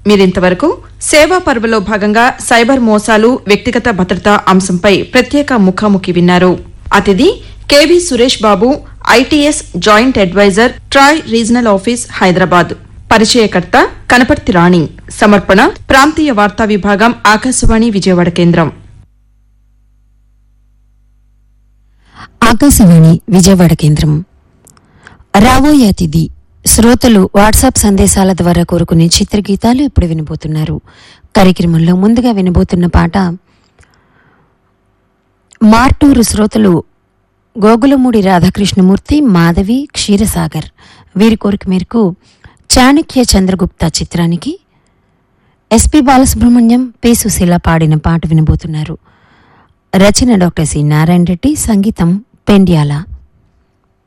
మీరింతవరకు సేవా పర్వలో భాగంగా సైబర్ మోసాలు వ్యక్తిగత భద్రతా అంశంపై ప్రత్యేక ముఖాముఖి విన్నారు అతిథి KV Suresh Babu ITS joint adviser TRAI regional office Hyderabad పరిచయకర్త కనపర్తి రాణి సమర్పణ ప్రాంతీయ వార్తా విభాగం ఆకాశవాణి విజయవాడ కేంద్రం ఆకాశవాణి విజయవాడ కేంద్రం రాబోయే అతిథి శ్రోతలు వాట్సాప్ సందేశాల ద్వారా కోరుకునే చిత్రగీతాలు ఇప్పుడు వినబోతున్నారు కార్యక్రమంలో ముందుగా వినబోతున్న పాట మార్టూరు శ్రోతలు గోగులమూడి రాధాకృష్ణమూర్తి మాధవి క్షీరసాగర్ వీరి కోరిక మేరకు చాణక్య చంద్రగుప్త చిత్రానికి ఎస్పి బాలసుబ్రహ్మణ్యం పి సుశీల పాడిన పాట వినబోతున్నారు రచన డాక్టర్ సి నారాయణ రెడ్డి సంగీతం పెండ్యాల